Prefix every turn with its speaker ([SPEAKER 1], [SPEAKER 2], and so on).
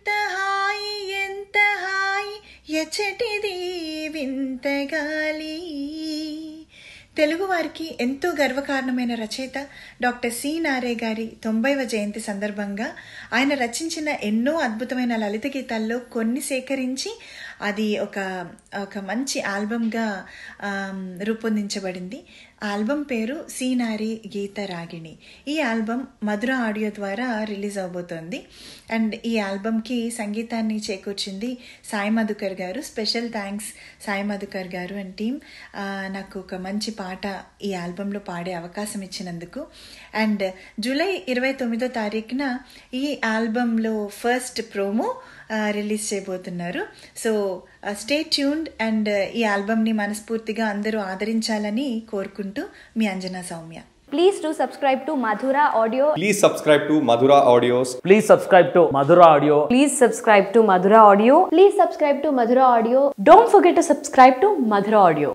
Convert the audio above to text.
[SPEAKER 1] ఎంత హాయి ఎంత హాయి ఎచ్చటిది వింత గాలి తెలుగువారికి ఎంతో గర్వకారణమైన రచయిత డాక్టర్ సి నారే గారి తొంభైవ జయంతి సందర్భంగా ఆయన రచించిన ఎన్నో అద్భుతమైన లలిత గీతాల్లో కొన్ని సేకరించి అది ఒక ఒక మంచి ఆల్బమ్గా ఆమ్, రూపొందించబడింది ఆల్బమ్ పేరు సీనారి గీత రాగిణి ఈ ఆల్బమ్ మధుర ఆడియో ద్వారా రిలీజ్ అవబోతోంది అండ్ ఈ ఆల్బమ్కి సంగీతాన్ని చేకూర్చింది సాయి మధుకర్ గారు స్పెషల్ థ్యాంక్స్ సాయి మధుకర్ గారు అండ్ టీమ్ ఆ, నాకు ఒక మంచి పాట ఈ ఆల్బంలో పాడే అవకాశం ఇచ్చినందుకు అండ్ జూలై ఇరవై తొమ్మిదో తారీఖున ఈ ఆల్బంలో ఫస్ట్ ప్రోమో రిలీజ్ చేయబోతున్నారు సో స్టే ట్యూన్డ్ అండ్ ఈ ఆల్బమ్ని మనస్ఫూర్తిగా అందరూ ఆదరించాలని కోరుకుంటూ మీ Anjana Soumya
[SPEAKER 2] Please do subscribe to Madhura Audio.
[SPEAKER 3] Please subscribe to Madhura Audios.
[SPEAKER 4] Please subscribe to Madhura Audio.
[SPEAKER 5] Please subscribe to Madhura Audio.
[SPEAKER 2] Please subscribe to Madhura Audio.
[SPEAKER 5] Don't forget to subscribe to Madhura Audio.